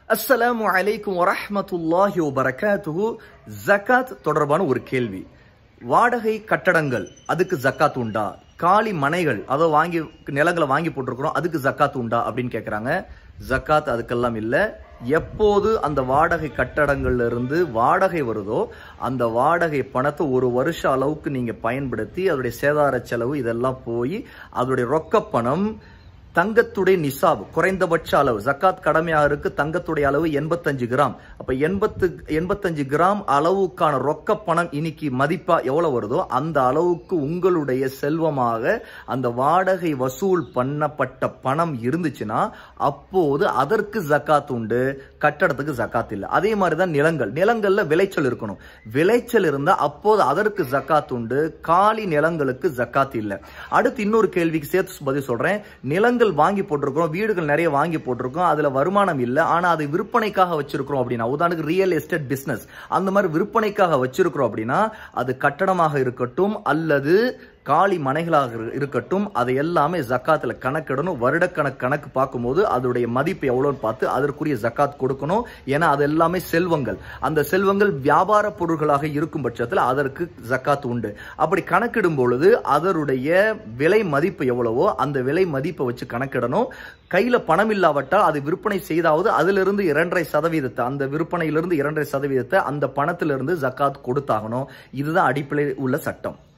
அஸ்ஸலாமு அலைக்கும் வரஹ்மத்துல்லாஹி வபரகாத்துஹு ஜகாத் தொடர்பான ஒரு கேள்வி வாடகை கட்டடங்கள் அதுக்கு ஜக்காத் உண்டா காலி மனைகள் அதை வாங்கி நிலங்களை வாங்கி போட்டிருக்கிறோம் அதுக்கு ஜக்காத் உண்டா அப்படின்னு கேக்குறாங்க ஜக்காத் அதுக்கெல்லாம் இல்ல எப்போது அந்த வாடகை கட்டடங்கள்ல இருந்து வாடகை வருதோ அந்த வாடகை பணத்தை ஒரு வருஷ அளவுக்கு நீங்க பயன்படுத்தி அதோடைய சேதார செலவு இதெல்லாம் போய் அதோடைய ரொக்க பணம் தங்கத்துடைய நிசாப் குறைந்தபட்ச அளவு ஜக்காத் கடமையாருக்கு தங்கத்துடைய அளவு எண்பத்தஞ்சு கிராம் அப்ப எண்பத்து எண்பத்தஞ்சு கிராம் அளவுக்கான ரொக்க பணம் இன்னைக்கு மதிப்பா எவ்வளவு வருதோ அந்த அளவுக்கு உங்களுடைய செல்வமாக அந்த வாடகை வசூல் பண்ணப்பட்ட பணம் இருந்துச்சுன்னா அப்போது அதற்கு ஜக்காத் உண்டு கட்டடத்துக்கு ஜக்காத் இல்லை அதே மாதிரி தான் நிலங்கள் நிலங்கள்ல விளைச்சல் இருக்கணும் விளைச்சல் இருந்தா அப்போது அதற்கு ஜக்காத் உண்டு காலி நிலங்களுக்கு ஜக்காத் இல்லை அடுத்து இன்னொரு கேள்விக்கு சேர்த்து பதில் சொல்றேன் நிலங்கள் வாங்கி போட்டிருக்கிறோம் வீடுகள் நிறைய வாங்கி போட்டிருக்கோம் அதுல வருமானம் இல்லை ஆனா அதை விற்பனைக்காக வச்சிருக்கிறோம் அப்படின்னா உதாரணத்துக்கு ரியல் எஸ்டேட் பிசினஸ் அந்த மாதிரி விற்பனைக்காக வச்சிருக்கிறோம் அப்படின்னா அது கட்டடமாக இருக்கட்டும் அல்லது காலி மனைகளாக இரு- இருக்கட்டும் அதை எல்லாமே ஜக்காத்துல கணக்கிடணும் வருடக்கணக்கு கணக்கு பார்க்கும்போது அதோடைய மதிப்பு எவ்வளோன்னு பார்த்து அதற்குரிய ஜக்காத் கொடுக்கணும் ஏன்னா அது எல்லாமே செல்வங்கள் அந்த செல்வங்கள் வியாபார பொருட்களாக இருக்கும் பட்சத்தில் அதற்கு ஜக்காத் உண்டு அப்படி கணக்கிடும் பொழுது அதனுடைய விலை மதிப்பு எவ்வளவோ அந்த விலை மதிப்பை வச்சு கணக்கிடணும் கையில பணம் இல்லாவிட்டால் அது விற்பனை செய்தாவது அதிலிருந்து இரண்டரை சதவீதத்தை அந்த விற்பனையிலிருந்து இரண்டரை சதவீதத்தை அந்த பணத்திலிருந்து ஜக்காத் கொடுத்தாகணும் இதுதான் அடிப்படை உள்ள சட்டம்